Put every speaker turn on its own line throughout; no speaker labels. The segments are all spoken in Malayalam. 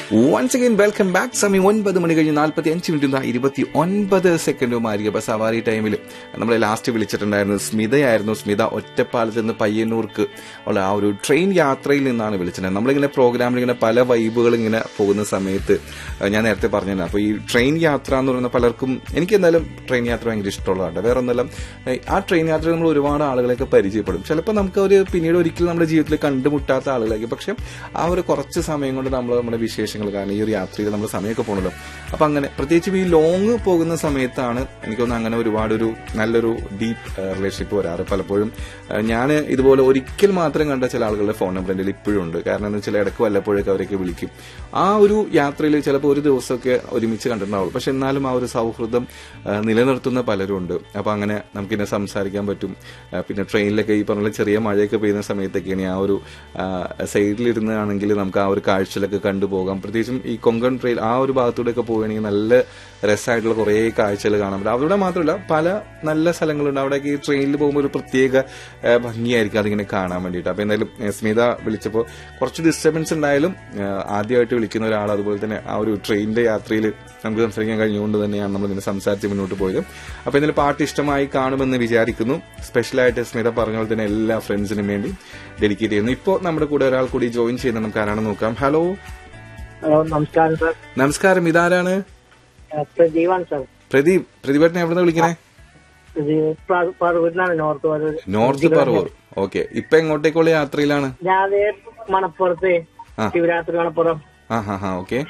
വൺസ് അഗൈൻ വെൽക്കം ബാക്ക് സമയം ഒൻപത് മണി കഴിഞ്ഞ് നാൽപ്പത്തി അഞ്ച് മിനിറ്റ് ഇരുപത്തി ഒൻപത് സെക്കൻഡുമായിരിക്കും അപ്പൊ സവാരി ടൈമിൽ നമ്മൾ ലാസ്റ്റ് വിളിച്ചിട്ടുണ്ടായിരുന്നത് സ്മിതയായിരുന്നു സ്മിത ഒറ്റപ്പാലത്ത് നിന്ന് പയ്യന്നൂർക്ക് ഉള്ള ആ ഒരു ട്രെയിൻ യാത്രയിൽ നിന്നാണ് വിളിച്ചത് നമ്മളിങ്ങനെ പ്രോഗ്രാമിൽ ഇങ്ങനെ പല വൈബുകൾ ഇങ്ങനെ പോകുന്ന സമയത്ത് അഹ് ഞാൻ നേരത്തെ പറഞ്ഞത് അപ്പോൾ ഈ ട്രെയിൻ യാത്ര എന്ന് പറയുന്ന പലർക്കും എനിക്ക് എന്തായാലും ട്രെയിൻ യാത്ര ഭയങ്കര ഇഷ്ടമുള്ളതാണ് വേറെ ഒന്നല്ല ഏഹ് ആ ട്രെയിൻ യാത്രയിൽ നമ്മൾ ഒരുപാട് ആളുകളെയൊക്കെ പരിചയപ്പെടും ചിലപ്പോൾ നമുക്ക് ഒരു പിന്നീട് ഒരിക്കലും നമ്മുടെ ജീവിതത്തിൽ കണ്ടുമുട്ടാത്ത ആളുകളായിരിക്കും പക്ഷെ ആ ഒരു കുറച്ച് സമയം കൊണ്ട് നമ്മൾ നമ്മുടെ വിശേഷങ്ങൾ കാരണം ഈ ഒരു യാത്രയിൽ നമ്മൾ സമയമൊക്കെ പോകണല്ലോ അപ്പൊ അങ്ങനെ പ്രത്യേകിച്ചും ഈ ലോങ് പോകുന്ന സമയത്താണ് എനിക്കൊന്ന് അങ്ങനെ ഒരുപാട് ഒരു നല്ലൊരു ഡീപ്പ് റിലേഷൻഷിപ്പ് വരാറ് പലപ്പോഴും ഞാൻ ഇതുപോലെ ഒരിക്കൽ മാത്രം കണ്ട ചില ആളുകളുടെ ഫോൺ നമ്പർ എൻ്റെ ഇപ്പോഴും ഉണ്ട് കാരണം എന്ന് വെച്ചാൽ ഇടയ്ക്ക് വല്ലപ്പോഴൊക്കെ അവരൊക്കെ വിളിക്കും ആ ഒരു യാത്രയിൽ ചിലപ്പോൾ ഒരു ദിവസമൊക്കെ ഒരുമിച്ച് കണ്ടിട്ടുണ്ടാവുള്ളൂ പക്ഷെ എന്നാലും ആ ഒരു സൗഹൃദം ആ, നിലനിർത്തുന്ന പലരും ഉണ്ട് അപ്പൊ അങ്ങനെ നമുക്കിന്നെ സംസാരിക്കാൻ പറ്റും ആ, പിന്നെ ട്രെയിനിലൊക്കെ ഈ പറഞ്ഞ പോലെ ചെറിയ മഴയൊക്കെ പെയ്യുന്ന സമയത്തൊക്കെയാണ് ആ ഒരു സൈഡിലിരുന്നാണെങ്കിൽ നമുക്ക് ആ ഒരു കാഴ്ചകളൊക്കെ കണ്ടുപോകാം പ്രത്യേകിച്ചും ഈ കൊങ്കൺ ട്രെയിൽ ആ ഒരു ഭാഗത്തൂടെയൊക്കെ പോവുകയാണെങ്കിൽ നല്ല രസമായിട്ടുള്ള കുറേ കാഴ്ചകൾ കാണാൻ പറ്റും അവിടെ മാത്രമല്ല പല നല്ല സ്ഥലങ്ങളുണ്ട് അവിടെയൊക്കെ ഈ ട്രെയിനിൽ പോകുമ്പോൾ ഒരു പ്രത്യേക ആ, ഭംഗിയായിരിക്കും അതിങ്ങനെ കാണാൻ വേണ്ടിയിട്ട് അപ്പൊ എന്തായാലും ഏ, സ്മിത വിളിച്ചപ്പോൾ കുറച്ച് ഡിസ്റ്റർബൻസ് ഉണ്ടായാലും ആ, ആദ്യമായിട്ട് വിളിക്കുന്ന ഒരാൾ അതുപോലെ തന്നെ ആ ഒരു ട്രെയിനിന്റെ യാത്രയിൽ നമുക്ക് സംസാരിക്കാൻ കഴിഞ്ഞുകൊണ്ട് തന്നെയാണ് നമ്മൾ ഇങ്ങനെ സംസാരിച്ച് മുന്നോട്ട് പോയത് അപ്പൊ എന്തായാലും പാട്ട് ഇഷ്ടമായി കാണുമെന്ന് വിചാരിക്കുന്നു സ്പെഷ്യലായിട്ട് സ്മിത പറഞ്ഞ പോലെ തന്നെ എല്ലാ ഫ്രണ്ട്സിനും വേണ്ടി ഡെഡിക്കേറ്റ് ചെയ്യുന്നു ഇപ്പോൾ നമ്മുടെ കൂടെ ഒരാൾ കൂടി ജോയിൻ ചെയ്യുന്ന നമുക്ക് ആരാണെന്ന് നോക്കാം ഹലോ
ഹലോ നമസ്കാരം സാർ
നമസ്കാരം ഇതാരാണ്
ഏഹ് പ്രദീപാണ് സാർ
പ്രദീപ് പ്രദീപേട്ടനെ എവിടെ നിന്ന് വിളിക്കണേ
പ്രദീപ് പ- പറവൂരിനാണ് north Paravur
north Paravur okay ഇപ്പൊ എങ്ങോട്ടേക്കുള്ള യാത്രയിലാണ്
ഞാൻ അതേ മണപ്പുറത്ത്
ആ.
ശിവരാത്രി മണപ്പുറം
ആ ഹാ ഹാ ഓക്കെ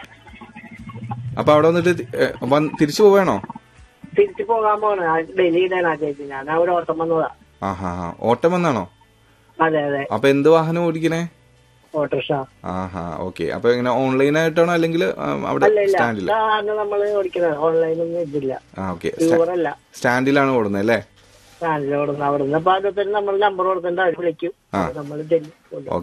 അപ്പൊ അവിടെ വന്നിട്ട് തി- ഏ, വന്ന് തിരിച്ചു പോവേണോ
തിരിച്ചു പോകാൻ പോണ ഡൽഹി ഇടാനാ ചേച്ചി ഞാൻ അവിടെ ഓട്ടം വന്നതാ
ആ ഹാ ഹാ ഓട്ടം വന്നാണോ
അതെ അതെ
അപ്പൊ എന്ത് വാഹനം ഓടിക്കണേ
ഓട്ടോറിക്ഷ
ആ ഹാ ഓക്കെ അപ്പൊ ഇങ്ങനെ ഓൺലൈൻ ആയിട്ടാണോ അല്ലെങ്കിൽ അവിടെ
അല്ല ഇല്ല
സ്റ്റാൻഡിൽ
സാധാരണ നമ്മള് ഓടിക്കുന്നത് ഓൺലൈനൊന്നും ഇതില്ല
ആ ഓക്കെ
ടൂറല്ല
സ്റ്റാൻഡിലാണ് ഓടുന്നത് അല്ലേ
സ്റ്റാൻഡിൽ ഓടുന്ന അവിടെ നിന്ന് അപ്പൊ അതൊക്കെ നമ്മൾ നമ്പർ കൊടുത്തിട്ട് അവർ വിളിക്കും
ആ.
നമ്മൾ ഡൽഹി കൊണ്ടുപോകും.